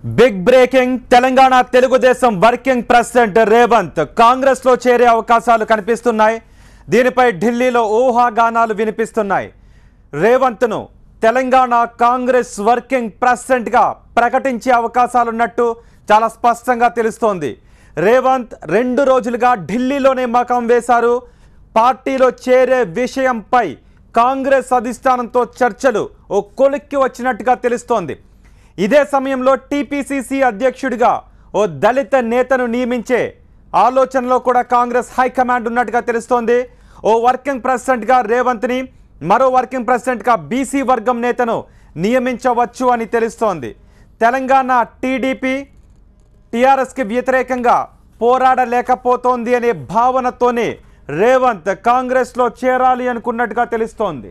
big breaking Telangana Telugudesam working president Revanth Congress లో చేరే అవకాశాలు కనిపిస్తున్నాయి దీనిపై ఢిల్లీలో ఊహాగానాలు వినిపిస్తున్నాయి రేవంత్ను తెలంగాణ కాంగ్రెస్ వర్కింగ్ ప్రెసిడెంట్ గా ప్రకటించే అవకాశాలున్నట్టు చాలా స్పష్టంగా తెలుస్తోంది రేవంత్ రెండు రోజులుగా ఢిల్లీలోనే మకాం వేశారు పార్టీలో చేరే విషయంపై కాంగ్రెస్ అధిష్టానంతో చర్చలు ఓ కొలిక్కి వచ్చినట్టుగా తెలుస్తోంది ఇదే సమయంలో టీపీసీసీ అధ్యక్షుడిగా ఓ దళిత నేతను నియమించే ఆలోచనలో కూడా కాంగ్రెస్ హైకమాండ్ ఉన్నట్టుగా తెలుస్తోంది ఓ వర్కింగ్ ప్రెసిడెంట్గా రేవంత్ని మరో వర్కింగ్ ప్రెసిడెంట్గా బీసీ వర్గం నేతను నియమించవచ్చు అని తెలుస్తోంది తెలంగాణ టీడీపీ టీఆర్ఎస్కి వ్యతిరేకంగా పోరాడలేకపోతోంది అనే భావనతోనే రేవంత్ కాంగ్రెస్లో చేరాలి అనుకున్నట్టుగా తెలుస్తోంది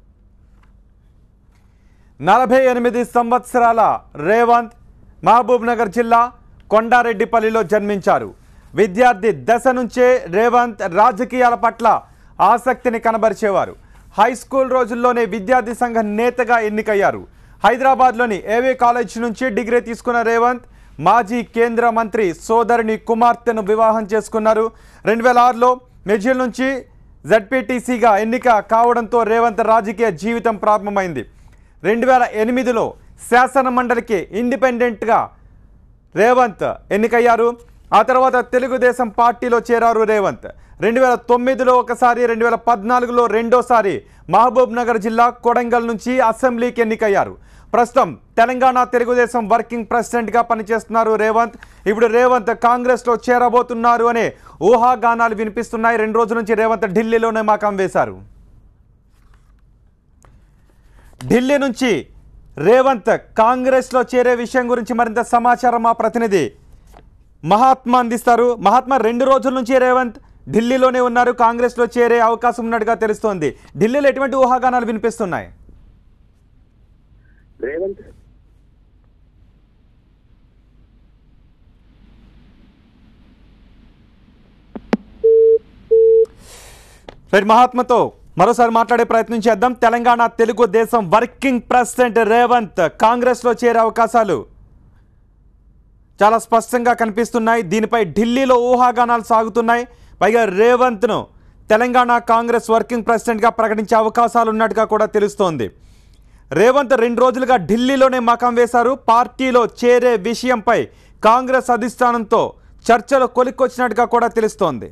నలభై ఎనిమిది సంవత్సరాల రేవంత్ మహబూబ్ నగర్ జిల్లా కొండారెడ్డిపల్లిలో జన్మించారు విద్యార్థి దశ నుంచే రేవంత్ రాజకీయాల పట్ల ఆసక్తిని కనబరిచేవారు హై స్కూల్ రోజుల్లోనే విద్యార్థి సంఘ నేతగా ఎన్నికయ్యారు హైదరాబాద్లోని ఏవే కాలేజ్ నుంచి డిగ్రీ తీసుకున్న రేవంత్ మాజీ కేంద్ర మంత్రి సోదరుని కుమార్తెను వివాహం చేసుకున్నారు రెండు వేల ఆరులో మెజిల్ నుంచి జడ్పీటీసీగా ఎన్నిక కావడంతో రేవంత్ రాజకీయ జీవితం ప్రారంభమైంది రెండు వేల ఎనిమిదిలో శాసన మండలికి ఇండిపెండెంట్గా రేవంత్ ఎన్నికయ్యారు ఆ తర్వాత తెలుగుదేశం పార్టీలో చేరారు రేవంత్ రెండు వేల తొమ్మిదిలో ఒకసారి రెండు వేల పద్నాలుగులో రెండోసారి మహబూబ్ నగర్ జిల్లా కొడంగల్ నుంచి అసెంబ్లీకి ఎన్నికయ్యారు ప్రస్తుతం తెలంగాణ తెలుగుదేశం వర్కింగ్ ప్రెసిడెంట్గా పనిచేస్తున్నారు రేవంత్ ఇప్పుడు రేవంత్ కాంగ్రెస్లో చేరబోతున్నారు అనే ఊహాగానాలు వినిపిస్తున్నాయి రెండు రోజుల నుంచి రేవంత్ ఢిల్లీలోనే మకాం వేశారు ఢిల్లీ నుంచి రేవంత్ కాంగ్రెస్లో చేరే విషయం గురించి మరింత సమాచారం మా ప్రతినిధి మహాత్మా అందిస్తారు మహాత్మా రెండు రోజుల నుంచి రేవంత్ ఢిల్లీలోనే ఉన్నారు కాంగ్రెస్లో చేరే అవకాశం ఉన్నట్టుగా తెలుస్తోంది ఢిల్లీలో ఎటువంటి ఊహాగానాలు వినిపిస్తున్నాయి రేవంత్ రైట్ మహాత్మతో మరోసారి మాట్లాడే ప్రయత్నం చేద్దాం తెలంగాణ తెలుగు దేశం వర్కింగ్ ప్రెసిడెంట్ రేవంత్ కాంగ్రెస్లో చేరే అవకాశాలు చాలా స్పష్టంగా కనిపిస్తున్నాయి దీనిపై ఢిల్లీలో ఊహాగానాలు సాగుతున్నాయి పైగా రేవంత్ను తెలంగాణ కాంగ్రెస్ వర్కింగ్ ప్రెసిడెంట్గా ప్రకటించే అవకాశాలు ఉన్నట్టుగా కూడా తెలుస్తోంది రేవంత్ రెండు రోజులుగా ఢిల్లీలోనే మకాం వేశారు పార్టీలో చేరే విషయంపై కాంగ్రెస్ అధిష్టానంతో చర్చలు కొలిక్కొచ్చినట్టుగా కూడా తెలుస్తోంది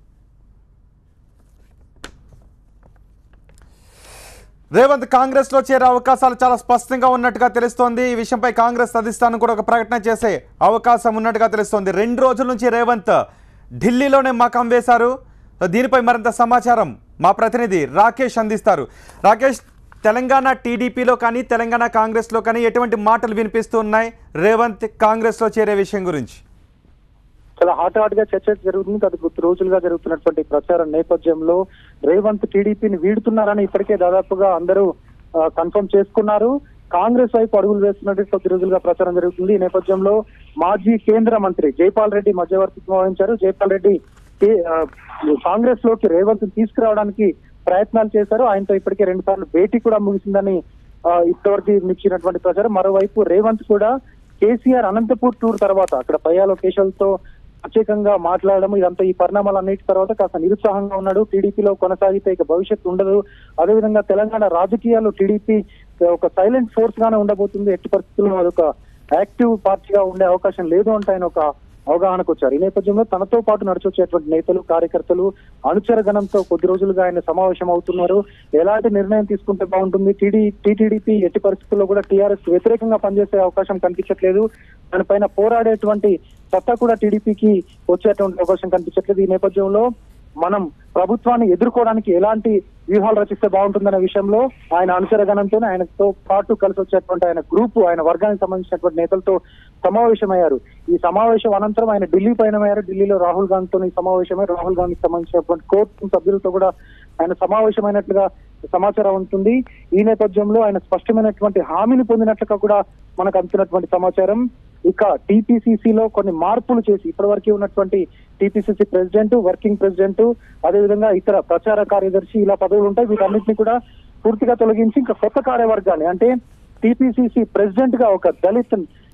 రేవంత్ కాంగ్రెస్ లో చేరే అవకాశాలు చాలా స్పష్టంగా ఉన్నట్టుగా తెలుస్తోంది ఈ విషయంపై కాంగ్రెస్ అధిష్టానం కూడా ఒక ప్రకటన చేసే అవకాశం ఉన్నట్టుగా తెలుస్తోంది రెండు రోజుల నుంచి రేవంత్ ఢిల్లీలోనే మకాం వేశారు దీనిపై మరింత సమాచారం మా ప్రతినిధి రాకేష్ అందిస్తారు రాకేష్ తెలంగాణ టీడీపీలో కానీ తెలంగాణ కాంగ్రెస్లో కానీ ఎటువంటి మాటలు వినిపిస్తూ ఉన్నాయి రేవంత్ కాంగ్రెస్లో చేరే విషయం గురించి చాలా హాట్ హాట్ గా చర్చ జరుగుతుంది గత కొద్ది రోజులుగా జరుగుతున్నటువంటి ప్రచారం నేపథ్యంలో రేవంత్ టీడీపీని వీడుతున్నారని ఇప్పటికే దాదాపుగా అందరూ కన్ఫర్మ్ చేసుకున్నారు కాంగ్రెస్ వైపు అడుగులు వేస్తున్నట్టు కొద్ది రోజులుగా ప్రచారం జరుగుతుంది ఈ నేపథ్యంలో మాజీ కేంద్ర మంత్రి జైపాల్ రెడ్డి మధ్యవర్తిత్వం వహించారు జైపాల్ రెడ్డి కే- ఆ, కాంగ్రెస్ లోకి రేవంత్ తీసుకురావడానికి ప్రయత్నాలు చేశారు ఆయనతో ఇప్పటికే రెండు సార్లు భేటీ కూడా ముగిసిందని ఆ, ఇప్పటివరకు ఇచ్చినటువంటి ప్రచారం మరోవైపు రేవంత్ కూడా కేసీఆర్ అనంతపూర్ టూర్ తర్వాత అక్కడ పయ్యా లొకేషన్తో ప్రత్యేకంగా మాట్లాడడం ఇదంతా ఈ పరిణామాలన్నిటి తర్వాత కాస్త నిరుత్సాహంగా ఉన్నాడు టీడీపీలో కొనసాగితే ఇక భవిష్యత్తు ఉండదు అదేవిధంగా తెలంగాణ రాజకీయాల్లో టీడీపీ ఒక సైలెంట్ ఫోర్స్ గానే ఉండబోతుంది ఎట్టి పరిస్థితుల్లో అదొక యాక్టివ్ పార్టీగా ఉండే అవకాశం లేదు అంటే ఆయన ఒక అవగాహనకు వచ్చారు ఈ నేపథ్యంలో తనతో పాటు నడిచొచ్చేటువంటి నేతలు కార్యకర్తలు అనుచర గణంతో కొద్ది రోజులుగా ఆయన సమావేశం అవుతున్నారు ఎలాంటి నిర్ణయం తీసుకుంటే బాగుంటుంది టీడీ టీటీడీపీ ఎట్టి పరిస్థితుల్లో కూడా టీఆర్ఎస్ వ్యతిరేకంగా పనిచేసే అవకాశం కనిపించట్లేదు దానిపైన పోరాడేటువంటి సత్తా కూడా టీడీపీకి వచ్చేటువంటి అవకాశం కనిపించట్లేదు ఈ నేపథ్యంలో మనం ప్రభుత్వాన్ని ఎదుర్కోవడానికి ఎలాంటి వ్యూహాలు రచిస్తే బాగుంటుందనే విషయంలో ఆయన అనుసరగణంతో ఆయనతో పాటు కలిసి వచ్చేటువంటి ఆయన గ్రూప్ ఆయన వర్గానికి సంబంధించినటువంటి నేతలతో సమావేశమయ్యారు ఈ సమావేశం అనంతరం ఆయన ఢిల్లీ పయనమయ్యారు ఢిల్లీలో రాహుల్ గాంధీతో ఈ సమావేశమై రాహుల్ గాంధీకి సంబంధించినటువంటి కోర్టు సభ్యులతో కూడా ఆయన సమావేశమైనట్లుగా సమాచారం ఉంటుంది ఈ నేపథ్యంలో ఆయన స్పష్టమైనటువంటి హామీని పొందినట్లుగా కూడా మనకు అందుతున్నటువంటి సమాచారం ఇక TPCC లో కొన్ని మార్పులు చేసి ఇప్పటివరకు ఉన్నటువంటి టీపీసీసీ ప్రెసిడెంట్ వర్కింగ్ ప్రెసిడెంట్ అదేవిధంగా ఇతర ప్రచార కార్యదర్శి ఇలా పదవులు ఉంటాయి వీటన్నిటిని కూడా పూర్తిగా తొలగించి ఇంకా కొత్త కార్యవర్గాన్ని అంటే టీపీసీసీ ప్రెసిడెంట్ గా ఒక దళిత్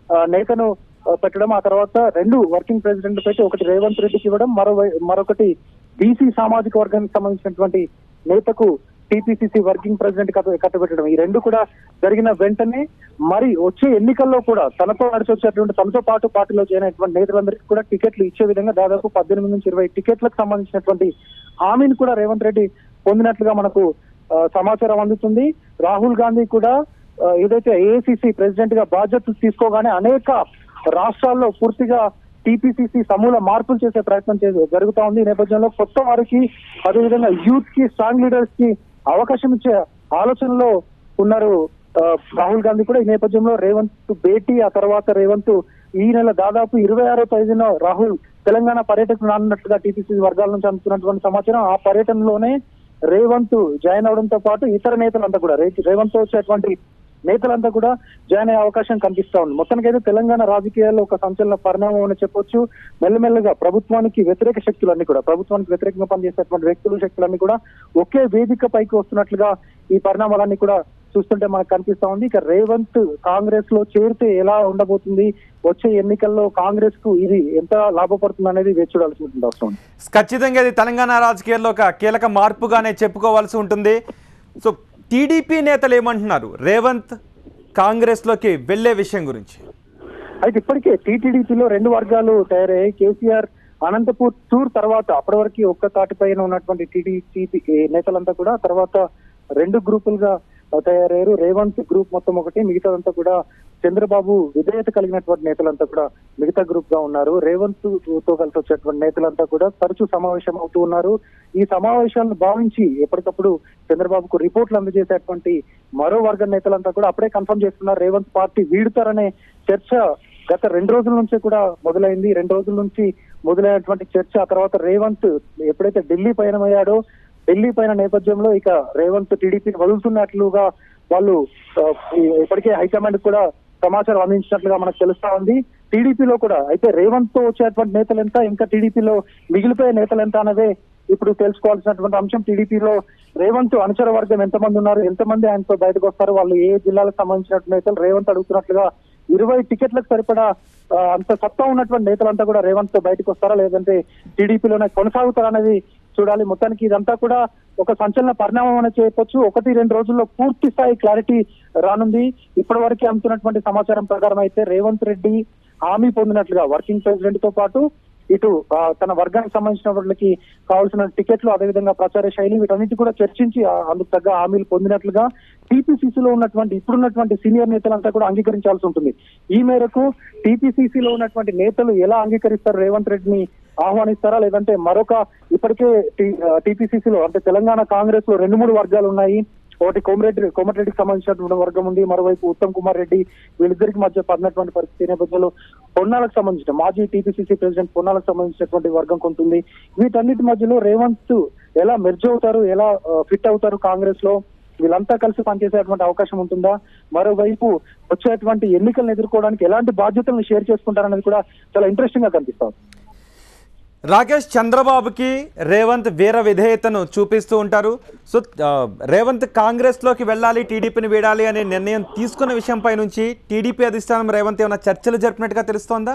ఆ, నేతను ఆ, పెట్టడం ఆ తర్వాత రెండు వర్కింగ్ ప్రెసిడెంట్ పెట్టి ఒకటి రేవంత్ రెడ్డికి ఇవ్వడం మరో మరొకటి బీసీ సామాజిక వర్గానికి సంబంధించినటువంటి నేతకు టీపీసీసీ వర్కింగ్ ప్రెసిడెంట్ కట్ట కట్టబెట్టడం ఈ రెండు కూడా జరిగిన వెంటనే మరి వచ్చే ఎన్నికల్లో కూడా తనతో నడిచి వచ్చేటువంటి తనతో పాటు పార్టీలో చేరినటువంటి నేతలందరికీ కూడా టికెట్లు ఇచ్చే విధంగా దాదాపు పద్దెనిమిది నుంచి ఇరవై టికెట్లకు సంబంధించినటువంటి హామీని కూడా రేవంత్ రెడ్డి పొందినట్లుగా మనకు ఆ, సమాచారం అందుతుంది రాహుల్ గాంధీ కూడా ఆ, ఏదైతే ఏఐసిసి ప్రెసిడెంట్ గా బాధ్యతలు తీసుకోగానే అనేక రాష్ట్రాల్లో పూర్తిగా టీపీసీసీ సమూల మార్పులు చేసే ప్రయత్నం చే- జరుగుతా ఉంది ఈ నేపథ్యంలో కొత్త వారికి అదేవిధంగా యూత్ కి స్ట్రాంగ్ లీడర్స్ కి అవకాశం ఇచ్చే ఆలోచనలో ఉన్నారు ఆ, రాహుల్ గాంధీ కూడా ఈ నేపథ్యంలో రేవంత్ భేటీ ఆ తర్వాత రేవంత్ ఈ నెల దాదాపు ఇరవై ఆరో తేదీన రాహుల్ తెలంగాణ పర్యటన రానున్నట్లుగా టీపీసీ వర్గాల నుంచి అందుతున్నటువంటి సమాచారం ఆ పర్యటనలోనే రేవంత్ జాయిన్ అవడంతో పాటు ఇతర నేతలంతా కూడా రే- రేవంత్ తో వచ్చేటువంటి నేతలంతా కూడా జాయిన్ అయ్యే అవకాశం కనిపిస్తా ఉంది మొత్తానికైతే తెలంగాణ రాజకీయాల్లో ఒక సంచలన పరిణామం అని చెప్పొచ్చు మెల్లమెల్లగా ప్రభుత్వానికి వ్యతిరేక శక్తులన్నీ కూడా ప్రభుత్వానికి వ్యతిరేకంగా పనిచేసేటువంటి వ్యక్తులు శక్తులన్నీ కూడా ఒకే వేదిక పైకి వస్తున్నట్లుగా ఈ పరిణామాలన్నీ కూడా చూస్తుంటే మనకు కనిపిస్తా ఉంది ఇక రేవంత్ కాంగ్రెస్ లో చేరితే ఎలా ఉండబోతుంది వచ్చే ఎన్నికల్లో కాంగ్రెస్ కు ఇది ఎంత లాభపడుతుంది అనేది వేచి చూడాల్సినటువంటి అవసరం ఉంది ఖచ్చితంగా ఇది తెలంగాణ రాజకీయాల్లో ఒక కీలక మార్పుగానే చెప్పుకోవాల్సి ఉంటుంది సో టీడీపీ నేతలు ఏమంటున్నారు రేవంత్ కాంగ్రెస్లోకి వెళ్ళే విషయం గురించి అయితే ఇప్పటికే టీటీడీపీలో రెండు వర్గాలు తయారయ్యాయి కేసీఆర్ అనంతపూర్ టూర్ తర్వాత అప్పటి వరకు ఒక్క తాటిపైన ఉన్నటువంటి టీడీపీ నేతలంతా కూడా తర్వాత రెండు గ్రూపులుగా తయారయ్యారు రేవంత్ గ్రూప్ మొత్తం ఒకటి మిగతాదంతా కూడా చంద్రబాబు విధేయత కలిగినటువంటి నేతలంతా కూడా మిగతా గ్రూప్ గా ఉన్నారు రేవంత్ తో కలిసి వచ్చేటువంటి నేతలంతా కూడా తరచూ సమావేశం అవుతూ ఉన్నారు ఈ సమావేశాలను భావించి ఎప్పటికప్పుడు చంద్రబాబుకు రిపోర్ట్లు అందజేసేటువంటి మరో వర్గం నేతలంతా కూడా అప్పుడే కన్ఫర్మ్ చేస్తున్నారు రేవంత్ పార్టీ వీడుతారనే చర్చ గత రెండు రోజుల నుంచే కూడా మొదలైంది రెండు రోజుల నుంచి మొదలైనటువంటి చర్చ ఆ తర్వాత రేవంత్ ఎప్పుడైతే ఢిల్లీ పయనమయ్యాడో ఢిల్లీ పైన నేపథ్యంలో ఇక రేవంత్ టీడీపీని వదులుతున్నట్లుగా వాళ్ళు ఆ, ఈ- ఇప్పటికే హైకమాండ్ కూడా సమాచారం అందించినట్లుగా మనకు తెలుస్తా ఉంది టీడీపీలో కూడా అయితే రేవంత్ తో వచ్చేటువంటి నేతలు ఎంత ఇంకా టీడీపీలో మిగిలిపోయే నేతలు ఎంత అన్నదే ఇప్పుడు తెలుసుకోవాల్సినటువంటి అంశం టీడీపీలో రేవంత్ అనుచర వర్గం ఎంతమంది ఉన్నారు ఎంతమంది ఆయనతో బయటకు వస్తారు వాళ్ళు ఏ జిల్లాలకు సంబంధించినటువంటి నేతలు రేవంత్ అడుగుతున్నట్లుగా ఇరవై టికెట్లకు సరిపడా ఆ, అంత సత్తా ఉన్నటువంటి నేతలంతా కూడా రేవంత్ తో బయటకు వస్తారా లేదంటే టీడీపీలోనే కొనసాగుతారా అనేది చూడాలి మొత్తానికి ఇదంతా కూడా ఒక సంచలన పరిణామం అని చెప్పొచ్చు ఒకటి రెండు రోజుల్లో పూర్తి స్థాయి క్లారిటీ రానుంది ఇప్పటి వరకు అందుతున్నటువంటి సమాచారం ప్రకారం అయితే రేవంత్ రెడ్డి హామీ పొందినట్లుగా వర్కింగ్ ప్రెసిడెంట్ తో పాటు ఇటు ఆ, తన వర్గానికి సంబంధించిన వాళ్ళకి కావాల్సిన టికెట్లు అదేవిధంగా ప్రచార శైలి వీటన్నిటి కూడా చర్చించి ఆ, అందుకు తగ్గ హామీలు పొందినట్లుగా టీపీసీసీలో ఉన్నటువంటి ఇప్పుడున్నటువంటి సీనియర్ నేతలంతా కూడా అంగీకరించాల్సి ఉంటుంది ఈ మేరకు టీపీసీసీలో ఉన్నటువంటి నేతలు ఎలా అంగీకరిస్తారు రేవంత్ రెడ్డిని ఆహ్వానిస్తారా లేదంటే మరొక ఇప్పటికే టీపీసీసీలో అంటే తెలంగాణ కాంగ్రెస్ లో రెండు మూడు వర్గాలు ఉన్నాయి ఒకటి కోమరెడ్డి కోమటిరెడ్డికి సంబంధించినటువంటి వర్గం ఉంది మరోవైపు ఉత్తమ్ కుమార్ రెడ్డి వీళ్ళిద్దరికి మధ్య పడినటువంటి పరిస్థితి నేపథ్యంలో పొన్నాలకు సంబంధించిన మాజీ టీపీసీసీ ప్రెసిడెంట్ పొన్నాలకు సంబంధించినటువంటి వర్గం కొంత ఉంది వీటన్నిటి మధ్యలో రేవంత్ ఎలా మెర్జ్ అవుతారు ఎలా ఫిట్ అవుతారు కాంగ్రెస్ లో వీళ్ళంతా కలిసి పనిచేసేటువంటి అవకాశం ఉంటుందా మరోవైపు వచ్చేటువంటి ఎన్నికలను ఎదుర్కోవడానికి ఎలాంటి బాధ్యతలను షేర్ చేసుకుంటారనేది కూడా చాలా ఇంట్రెస్టింగ్ గా కనిపిస్తుంది రాకేష్ చంద్రబాబుకి రేవంత్ వీర విధేయతను చూపిస్తూ ఉంటారు సో ఆ, రేవంత్ కాంగ్రెస్లోకి వెళ్ళాలి టీడీపీని వీడాలి అనే నిర్ణయం తీసుకున్న విషయంపై నుంచి టీడీపీ అధిష్టానం రేవంత్ ఏమైనా చర్చలు జరిపినట్టుగా తెలుస్తోందా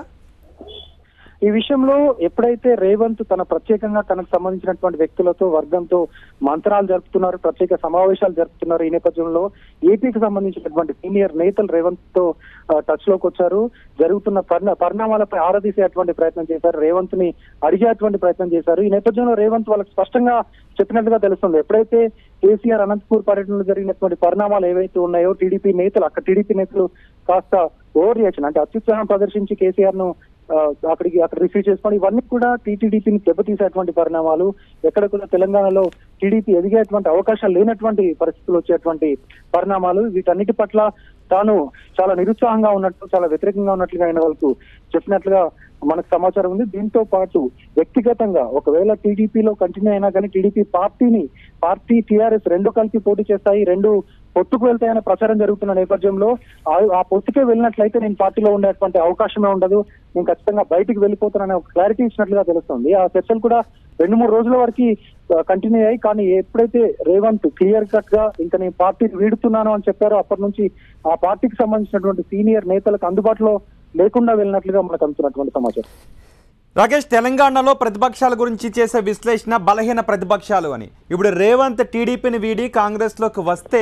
ఈ విషయంలో ఎప్పుడైతే రేవంత్ తన ప్రత్యేకంగా తనకు సంబంధించినటువంటి వ్యక్తులతో వర్గంతో మంత్రాలు జరుపుతున్నారు ప్రత్యేక సమావేశాలు జరుపుతున్నారు ఈ నేపథ్యంలో ఏపీకి సంబంధించినటువంటి సీనియర్ నేతలు రేవంత్ తో టచ్ లోకి వచ్చారు జరుగుతున్న పరిణ- పరిణామాలపై ఆరాధీసేటువంటి ప్రయత్నం చేశారు రేవంత్ ని అడిగేటువంటి ప్రయత్నం చేశారు ఈ నేపథ్యంలో రేవంత్ వాళ్ళకి స్పష్టంగా చెప్పినట్టుగా తెలుస్తుంది ఎప్పుడైతే కేసీఆర్ అనంతపూర్ పర్యటనలో జరిగినటువంటి పరిణామాలు ఏవైతే ఉన్నాయో టీడీపీ నేతలు అక్కడ టీడీపీ నేతలు కాస్త ఓవర్ రియాక్షన్ అంటే అత్యుత్సాహం ప్రదర్శించి కేసీఆర్ ను ఆ, అక్కడికి అక్కడ రిసీవ్ చేసుకొని ఇవన్నీ కూడా టీటీడీపీని దెబ్బతీసేటువంటి పరిణామాలు ఎక్కడ కూడా తెలంగాణలో టీడీపీ ఎదిగేటువంటి అవకాశాలు లేనటువంటి పరిస్థితులు వచ్చేటువంటి పరిణామాలు వీటన్నిటి పట్ల తాను చాలా నిరుత్సాహంగా ఉన్నట్టు చాలా వ్యతిరేకంగా ఉన్నట్లుగా ఆయన వాళ్ళకు చెప్పినట్లుగా మనకు సమాచారం ఉంది దీంతో పాటు వ్యక్తిగతంగా ఒకవేళ టీడీపీలో కంటిన్యూ అయినా కానీ టీడీపీ పార్టీని పార్టీ టీఆర్ఎస్ రెండు కలిపి పోటీ చేస్తాయి రెండు పొత్తుకు వెళ్తాయనే ప్రచారం జరుగుతున్న నేపథ్యంలో ఆ- ఆ పొత్తుకే వెళ్ళినట్లయితే నేను పార్టీలో ఉండేటువంటి అవకాశమే ఉండదు నేను ఖచ్చితంగా బయటికి వెళ్ళిపోతాననే ఒక క్లారిటీ ఇచ్చినట్లుగా తెలుస్తుంది ఆ చర్చలు కూడా రెండు మూడు రోజుల వరకు కంటిన్యూ అయ్యాయి కానీ ఎప్పుడైతే రేవంత్ క్లియర్ కట్ గా ఇంకా నేను పార్టీని వీడుతున్నాను అని చెప్పారో అప్పటి నుంచి ఆ పార్టీకి సంబంధించినటువంటి సీనియర్ నేతలకు అందుబాటులో లేకుండా వెళ్ళినట్లుగా మనకు అందుతున్నటువంటి సమాచారం రాకేష్ తెలంగాణలో ప్రతిపక్షాల గురించి చేసే విశ్లేషణ బలహీన ప్రతిపక్షాలు అని ఇప్పుడు రేవంత్ టీడీపీని వీడి కాంగ్రెస్లోకి వస్తే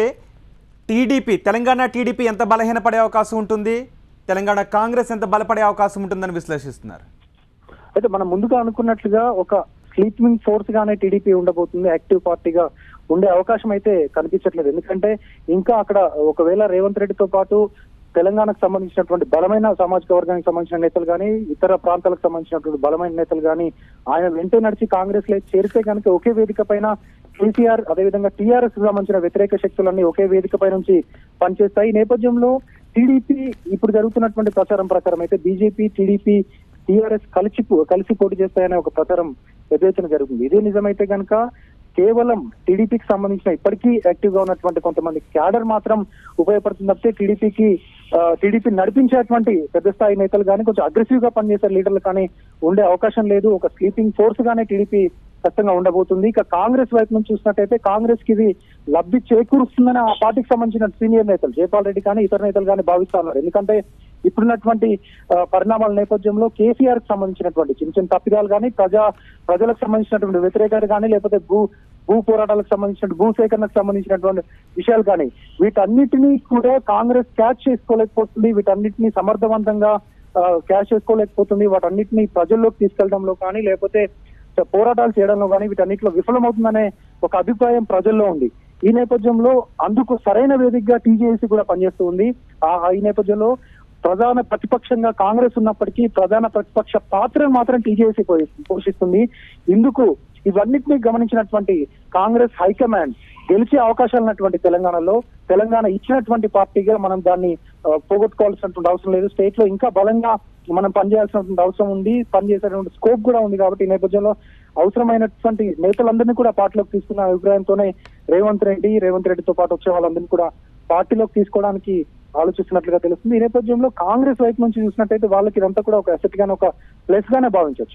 టీడీపీ తెలంగాణ టీడీపీ ఎంత బలహీనపడే అవకాశం ఉంటుంది తెలంగాణ కాంగ్రెస్ ఎంత బలపడే అవకాశం ఉంటుందని విశ్లేషిస్తున్నారు అయితే మనం ముందుగా అనుకున్నట్లుగా ఒక స్లీపింగ్ ఫోర్స్ గానే టీడీపీ ఉండబోతుంది యాక్టివ్ పార్టీగా ఉండే అవకాశం అయితే కనిపించట్లేదు ఎందుకంటే ఇంకా అక్కడ ఒకవేళ రేవంత్ రెడ్డితో పాటు తెలంగాణకు సంబంధించినటువంటి బలమైన సామాజిక వర్గానికి సంబంధించిన నేతలు కానీ ఇతర ప్రాంతాలకు సంబంధించినటువంటి బలమైన నేతలు కానీ ఆయన వెంటే నడిచి కాంగ్రెస్ లో చేరితే కనుక ఒకే వేదిక పైన కేసీఆర్ అదేవిధంగా టీఆర్ఎస్ సంబంధించిన వ్యతిరేక శక్తులన్నీ ఒకే వేదిక పై నుంచి పనిచేస్తాయి ఈ నేపథ్యంలో టీడీపీ ఇప్పుడు జరుగుతున్నటువంటి ప్రచారం ప్రకారం అయితే బీజేపీ టీడీపీ టీఆర్ఎస్ కలిసి కలిసి పోటీ చేస్తాయనే ఒక ప్రచారం పెద్ద ఎత్తున జరుగుతుంది ఇదే నిజమైతే కనుక కేవలం టీడీపీకి సంబంధించిన ఇప్పటికీ యాక్టివ్ గా ఉన్నటువంటి కొంతమంది క్యాడర్ మాత్రం ఉపయోగపడుతుంది తప్పితే టీడీపీకి టీడీపీ నడిపించేటువంటి పెద్ద స్థాయి నేతలు కానీ కొంచెం అగ్రెసివ్ గా పనిచేసే లీడర్లు కానీ ఉండే అవకాశం లేదు ఒక స్లీపింగ్ ఫోర్స్ గానే టీడీపీ ఖచ్చితంగా ఉండబోతుంది ఇక కాంగ్రెస్ వైపు నుంచి చూసినట్టయితే కాంగ్రెస్ కి ఇది లబ్ధి చేకూరుస్తుందని ఆ పార్టీకి సంబంధించిన సీనియర్ నేతలు జయపాల్ రెడ్డి కానీ ఇతర నేతలు కానీ భావిస్తా ఉన్నారు ఎందుకంటే ఇప్పుడున్నటువంటి ఆ, పరిణామాల నేపథ్యంలో కేసీఆర్ కి సంబంధించినటువంటి చిన్న చిన్న తప్పిదాలు కానీ ప్రజా ప్రజలకు సంబంధించినటువంటి వ్యతిరేకత కానీ లేకపోతే భూ భూ పోరాటాలకు సంబంధించిన భూ సేకరణకు సంబంధించినటువంటి విషయాలు కానీ వీటన్నిటినీ కూడా కాంగ్రెస్ క్యాచ్ చేసుకోలేకపోతుంది వీటన్నిటిని సమర్థవంతంగా ఆ, క్యాచ్ చేసుకోలేకపోతుంది వాటన్నిటిని ప్రజల్లోకి తీసుకెళ్లడంలో కానీ లేకపోతే పోరాటాలు చేయడంలో కానీ వీటన్నిటిలో విఫలమవుతుందనే ఒక అభిప్రాయం ప్రజల్లో ఉంది ఈ నేపథ్యంలో అందుకు సరైన వేదికగా టీజేఏసీ కూడా పనిచేస్తూ ఉంది ఆ ఆ ఈ నేపథ్యంలో ప్రధాన ప్రతిపక్షంగా కాంగ్రెస్ ఉన్నప్పటికీ ప్రధాన ప్రతిపక్ష పాత్రను మాత్రం టీజేసీ పోషిస్తుంది ఇందుకు ఇవన్నిటిని గమనించినటువంటి కాంగ్రెస్ హైకమాండ్ గెలిచే అవకాశాలు ఉన్నటువంటి తెలంగాణలో తెలంగాణ ఇచ్చినటువంటి పార్టీగా మనం దాన్ని ఆ, పోగొట్టుకోవాల్సినటువంటి అవసరం లేదు స్టేట్ లో ఇంకా బలంగా మనం పనిచేయాల్సినటువంటి అవసరం ఉంది పనిచేసేటువంటి స్కోప్ కూడా ఉంది కాబట్టి ఈ నేపథ్యంలో అవసరమైనటువంటి నేతలందరినీ కూడా పార్టీలోకి తీసుకున్న అభిప్రాయంతోనే రేవంత్ రెడ్డి రేవంత్ రెడ్డితో పాటు వచ్చే వాళ్ళందరినీ కూడా పార్టీలోకి తీసుకోవడానికి ఆలోచిస్తున్నట్లుగా తెలుస్తుంది ఈ నేపథ్యంలో కాంగ్రెస్ వైపు నుంచి చూసినట్టయితే వాళ్ళకి ఇదంతా కూడా ఒక అసెట్ గానే ఒక ప్లస్ గానే భావించవచ్చు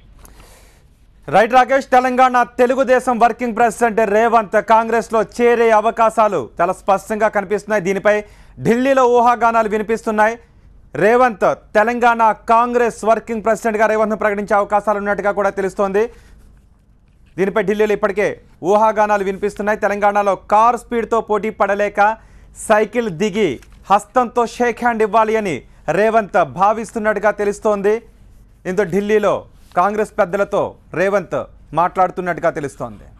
right Rakesh Telangana Telugudesam working president Revanth కాంగ్రెస్లో చేరే అవకాశాలు చాలా స్పష్టంగా కనిపిస్తున్నాయి దీనిపై ఢిల్లీలో ఊహాగానాలు వినిపిస్తున్నాయి రేవంత్ తెలంగాణ కాంగ్రెస్ వర్కింగ్ ప్రెసిడెంట్గా రేవంత్ను ప్రకటించే అవకాశాలు ఉన్నట్టుగా కూడా తెలుస్తోంది దీనిపై ఢిల్లీలో ఇప్పటికే ఊహాగానాలు వినిపిస్తున్నాయి తెలంగాణలో కార్ స్పీడ్తో పోటీ పడలేక సైకిల్ దిగి హస్తంతో షేక్ హ్యాండ్ ఇవ్వాలి అని రేవంత్ భావిస్తున్నట్టుగా తెలుస్తోంది దీంతో ఢిల్లీలో కాంగ్రెస్ పెద్దలతో రేవంత్ మాట్లాడుతున్నట్టుగా తెలుస్తోంది